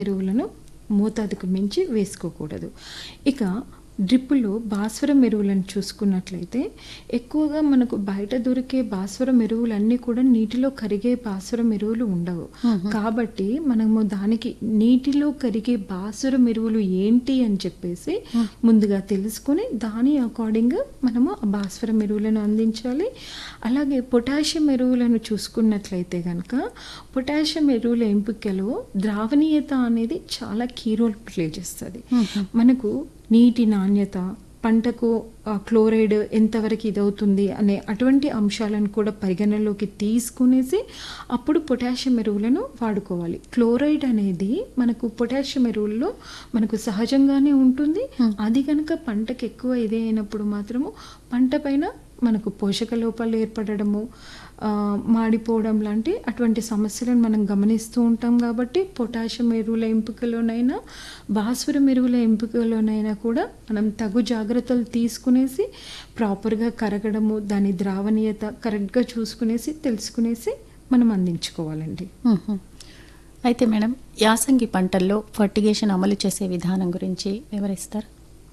ఎరువులను మోతాదుకు మించి వేసుకోకూడదు ఇక డ్రిప్పులో భాస్వరం ఎరువులను చూసుకున్నట్లయితే ఎక్కువగా మనకు బయట దొరికే భాస్వరం ఎరువులన్నీ కూడా నీటిలో కరిగే భాస్వరం ఎరువులు ఉండవు కాబట్టి మనము దానికి నీటిలో కరిగే భాస్వరం ఎరువులు ఏంటి అని చెప్పేసి ముందుగా తెలుసుకొని దాని అకార్డింగ్ మనము ఆ భాస్వరం ఎరువులను అందించాలి అలాగే పొటాషియం ఎరువులను చూసుకున్నట్లయితే కనుక పొటాషియం ఎరువుల ఎంపికలో ద్రావణీయత అనేది చాలా కీ రోల్ ప్లే చేస్తుంది మనకు నీటి నాణ్యత పంటకు ఆ, క్లోరైడ్ ఎంతవరకు ఇదవుతుంది అనే అటువంటి అంశాలను కూడా పరిగణనలోకి తీసుకునేసి అప్పుడు పొటాషియం ఎరువులను వాడుకోవాలి క్లోరైడ్ అనేది మనకు పొటాషియం ఎరువుల్లో మనకు సహజంగానే ఉంటుంది అది కనుక పంటకు ఎక్కువ ఇదే అయినప్పుడు మాత్రము పంట పైన మనకు పోషక లోపాలు ఏర్పడము ఆ, మాడిపోవడం లాంటి అటువంటి సమస్యలను మనం గమనిస్తూ ఉంటాం కాబట్టి పొటాషియం ఎరువుల ఎంపికలోనైనా భాస్వరం ఎరువుల ఎంపికలోనైనా కూడా మనం తగు జాగ్రత్తలు తీసుకునేసి ప్రాపర్గా కరగడము దాని ద్రావణీయత కరెక్ట్గా చూసుకునేసి తెలుసుకునేసి మనం అందించుకోవాలండి మ్మ్. అయితే మేడం యాసంగి పంటల్లో ఫర్టిగేషన్ అమలు చేసే విధానం గురించి వివరిస్తారు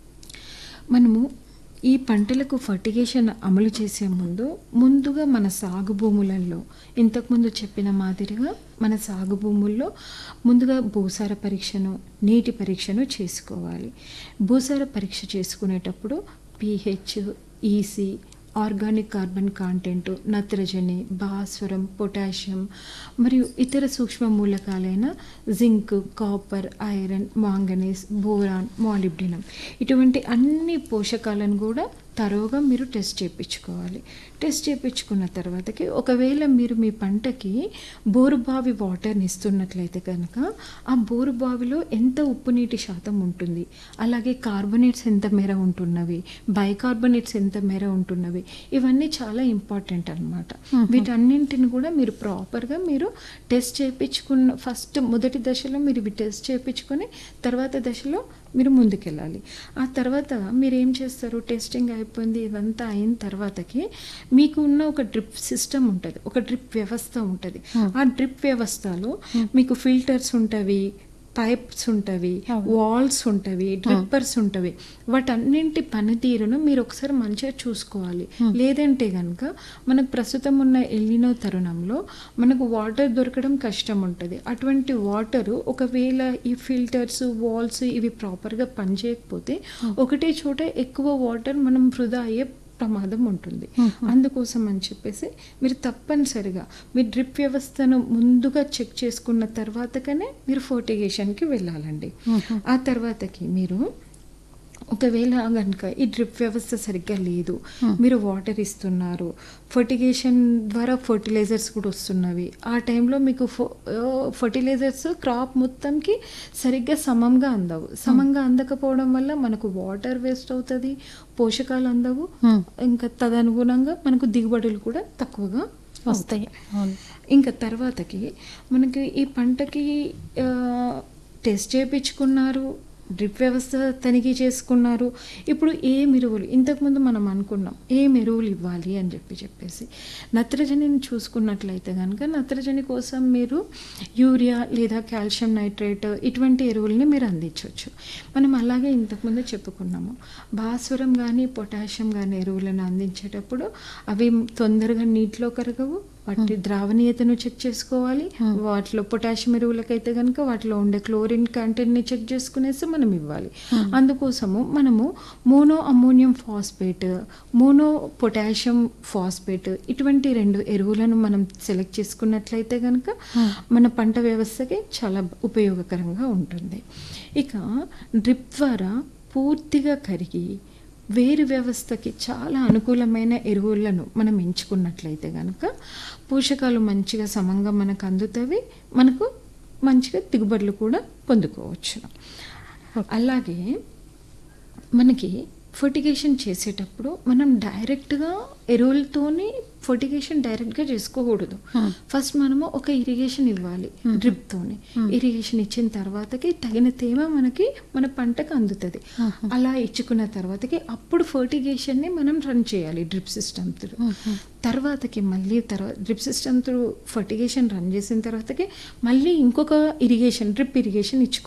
మనము ఈ పంటలకు ఫర్టిగేషన్ అమలు చేసే ముందు ముందుగా మన సాగు భూములలో ఇంతకుముందు చెప్పిన మాదిరిగా మన సాగు భూముల్లో ముందుగా భూసార పరీక్షను నీటి పరీక్షను చేసుకోవాలి భూసార పరీక్ష చేసుకునేటప్పుడు pH EC organic carbon content నత్రజని భాస్వరం పొటాషియం మరియు ఇతర సూక్ష్మ మూలకాలైన zinc copper iron manganese boron molybdenum ఇటువంటి అన్ని పోషకాలను కూడా తరోగా మీరు టెస్ట్ చేయించుకోవాలి టెస్ట్ చేయించుకున్న తర్వాతకి ఒకవేళ మీరు మీ పంటకి బోరుబావి వాటర్ని ఇస్తున్నట్లయితే కనుక ఆ బోరుబావిలో ఎంత ఉప్పు నీటి శాతం ఉంటుంది అలాగే కార్బోనేట్స్ ఎంత మేర ఉంటున్నవి బైకార్బోనేట్స్ ఎంత మేర ఉంటున్నవి ఇవన్నీ చాలా ఇంపార్టెంట్ అనమాట వీటన్నింటిని కూడా మీరు ప్రాపర్గా మీరు టెస్ట్ చేయించుకున్న ఫస్ట్ మొదటి దశలో మీరు ఇవి టెస్ట్ చేయించుకొని తర్వాత దశలో మీరు ముందుకెళ్ళాలి ఆ తర్వాత మీరు ఏం చేస్తారు టెస్టింగ్ అయిపోయింది ఇదంతా అయిన తర్వాతకి మీకు ఉన్న ఒక డ్రిప్ సిస్టమ్ ఉంటుంది ఒక డ్రిప్ వ్యవస్థ ఉంటుంది ఆ డ్రిప్ వ్యవస్థలో మీకు ఫిల్టర్స్ ఉంటవి పైప్స్ ఉంటవి వాల్స్ ఉంటవి డ్రిప్పర్స్ ఉంటవి వాటన్నింటి పనితీరును మీరు ఒకసారి మంచిగా చూసుకోవాలి లేదంటే కనుక మనకు ప్రస్తుతం ఉన్న ఎల్లినో తరుణంలో మనకు వాటర్ దొరకడం కష్టం ఉంటుంది అటువంటి వాటరు ఒకవేళ ఈ ఫిల్టర్స్ వాల్స్ ఇవి ప్రాపర్గా పనిచేయకపోతే ఒకటే చోట ఎక్కువ వాటర్ మనం వృధా అయ్యే ప్రమాదం ఉంటుంది అందుకోసం అని చెప్పేసి మీరు తప్పనిసరిగా మీ డ్రిప్ వ్యవస్థను ముందుగా చెక్ చేసుకున్న తర్వాతకనే మీరు ఫర్టిగేషన్కి వెళ్ళాలండి ఆ తర్వాతకి మీరు ఒకవేళ కనుక ఈ డ్రిప్ వ్యవస్థ సరిగ్గా లేదు మీరు వాటర్ ఇస్తున్నారు ఫర్టిగేషన్ ద్వారా ఫర్టిలైజర్స్ కూడా వస్తున్నవి ఆ టైంలో మీకు ఫర్టిలైజర్స్ క్రాప్ మొత్తంకి సరిగ్గా సమంగా అందవు సమంగా అందకపోవడం వల్ల మనకు వాటర్ వేస్ట్ అవుతుంది పోషకాలు అందవు ఇంకా తదనుగుణంగా మనకు దిగుబడులు కూడా తక్కువగా వస్తాయి అవును ఇంకా తర్వాతకి మనకి ఈ పంటకి ఆ, టెస్ట్ చేయించుకున్నారు డ్రిప్ వ్యవస్థ తనిఖీ చేసుకున్నారు ఇప్పుడు ఏం ఎరువులు ఇంతకుముందు మనం అనుకున్నాం ఏం ఎరువులు ఇవ్వాలి అని చెప్పి చెప్పేసి నత్రజనిని చూసుకున్నట్లయితే కనుక నత్రజని కోసం మీరు యూరియా లేదా కాల్షియం నైట్రేట్ ఇటువంటి ఎరువుల్ని మీరు అందించవచ్చు మనం అలాగే ఇంతకుముందు చెప్పుకున్నాము భాస్వరం కానీ పొటాషియం కానీ ఎరువులను అందించేటప్పుడు అవి తొందరగా నీటిలో కరగవు వాటి ద్రావణీయతను చెక్ చేసుకోవాలి వాటిలో పొటాషియం ఎరువులకైతే కనుక వాటిలో ఉండే క్లోరిన్ కంటెంట్ని చెక్ చేసుకునేసి మనం ఇవ్వాలి అందుకోసము మనము mono ammonium phosphate mono potassium phosphate ఇటువంటి రెండు ఎరువులను మనం సెలెక్ట్ చేసుకున్నట్లయితే కనుక మన పంట వ్యవస్థకి చాలా ఉపయోగకరంగా ఉంటుంది ఇక డ్రిప్ ద్వారా పూర్తిగా కరిగి వేరు వ్యవస్థకి చాలా అనుకూలమైన ఎరువులను మనం ఎంచుకున్నట్లయితే కనుక పోషకాలు మంచిగా సమంగా మనకు అందుతాయి మనకు మంచిగా దిగుబడులు కూడా పొందుకోవచ్చు అలాగే మనకి ఫర్టిగేషన్ చేసేటప్పుడు మనం డైరెక్ట్గా ఎరువులతోని ఫర్టిగేషన్ డైరెక్ట్గా చేసుకోకూడదు Hmm. ఫస్ట్ మనము ఒక ఇరిగేషన్ ఇవ్వాలి డ్రిప్తోని ఇరిగేషన్ ఇచ్చిన తర్వాతకి తగిన తేమ మనకి మన పంటకు అందుతుంది అలా ఇచ్చుకున్న తర్వాతకి అప్పుడు ఫర్టిగేషన్ని మనం రన్ చేయాలి డ్రిప్ సిస్టమ్ త్రూ తర్వాతకి మళ్ళీ తర్వాత drip system through fertigation run చేసిన తర్వాతకి మళ్ళీ ఇంకొక ఇరిగేషన్ డ్రిప్ ఇరిగేషన్ ఇచ్చుకోవాలి